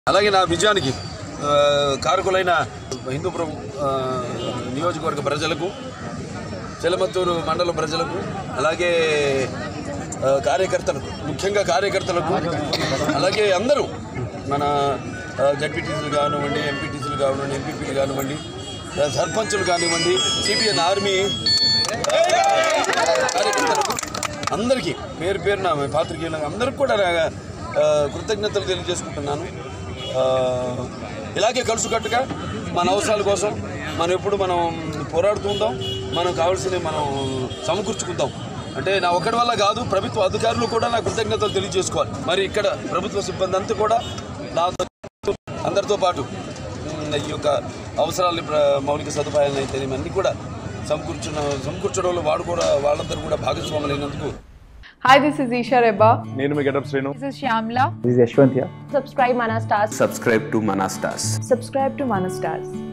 అలాగే నా విజయానికి ఆ, కారకులైన హిందూపురం ఆ, నియోజకవర్గ ప్రజలకు చెలమత్తూరు మండల ప్రజలకు అలాగే ఆ, కార్యకర్తలకు ముఖ్యంగా కార్యకర్తలకు అలాగే అందరూ మన జడ్పీటీసీలు కానివ్వండి ఎంపీటీసీలు కానివ్వండి ఎంపీపీలు కానివ్వండి ఆ, సర్పంచులు కానివ్వండి సిపిఎన్ ఆర్మీ కార్యకర్తలకు అందరికీ పేరు పేరున పాత్రికేయులకు అందరికి కూడా నా, ఆ, కృతజ్ఞతలు తెలియజేసుకుంటున్నాను ఆ, ఇలాగే కలుసుకట్టుగా మన అవసరాల కోసం మనం ఎప్పుడు మనం పోరాడుతూ ఉందాం మనం కావాల్సినవి మనం సమకూర్చుకుందాం అంటే నా ఒక్కడి వల్ల కాదు ప్రభుత్వ అధికారులు కూడా నా కృతజ్ఞతలు తెలియజేసుకోవాలి మరి ఇక్కడ ప్రభుత్వ సిబ్బంది అంతా కూడా నాతో అందరితో పాటు ఉమ్, ఈ యొక్క అవసరాలు ప్ర- మౌలిక సదుపాయాలను అయితే అన్నీ కూడా సమకూర్చున్న సమకూర్చడంలో వాడు కూడా వాళ్ళందరూ కూడా భాగస్వాములైనందుకు Hi, this is Isha Reba. నేను మీ getup Srinu This is Shyamla. This is Yashwant here. subscribe Mana Stars. subscribe to Manastas. Subscribe to Mana Stars.